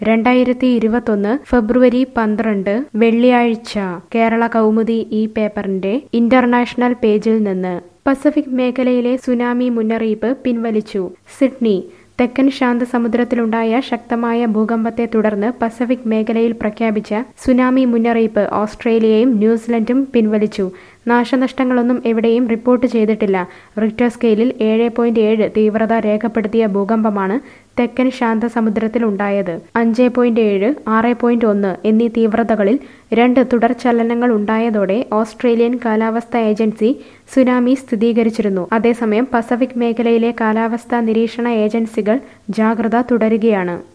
രണ്ടായിരത്തി ഇരുപത്തൊന്ന് ഫെബ്രുവരി പന്ത്രണ്ട് വെള്ളിയാഴ്ച കേരള കൗമുദി ഈ പേപ്പറിന്റെ ഇന്റർനാഷണൽ പേജിൽ നിന്ന് പസഫിക് മേഖലയിലെ സുനാമി മുന്നറിയിപ്പ് പിൻവലിച്ചു സിഡ്നി തെക്കൻ ശാന്തസമുദ്രത്തിലുണ്ടായ ശക്തമായ ഭൂകമ്പത്തെ തുടർന്ന് പസഫിക് മേഖലയിൽ പ്രഖ്യാപിച്ച സുനാമി മുന്നറിയിപ്പ് ഓസ്ട്രേലിയയും ന്യൂസിലൻഡും പിൻവലിച്ചു നാശനഷ്ടങ്ങളൊന്നും എവിടെയും റിപ്പോർട്ട് ചെയ്തിട്ടില്ല റിക്ടർ സ്കെയിലിൽ ഏഴ് പോയിന്റ് ഏഴ് തീവ്രത രേഖപ്പെടുത്തിയ ഭൂകമ്പമാണ് തെക്കൻ ശാന്തസമുദ്രത്തിലുണ്ടായത് അഞ്ച് പോയിന്റ് ഏഴ് ആറ് പോയിന്റ് ഒന്ന് എന്നീ തീവ്രതകളിൽ രണ്ട് തുടർചലനങ്ങൾ ഉണ്ടായതോടെ ഓസ്ട്രേലിയൻ കാലാവസ്ഥാ ഏജൻസി സുനാമി സ്ഥിരീകരിച്ചിരുന്നു അതേസമയം പസഫിക് മേഖലയിലെ കാലാവസ്ഥാ നിരീക്ഷണ ഏജൻസികൾ ജാഗ്രത തുടരുകയാണ്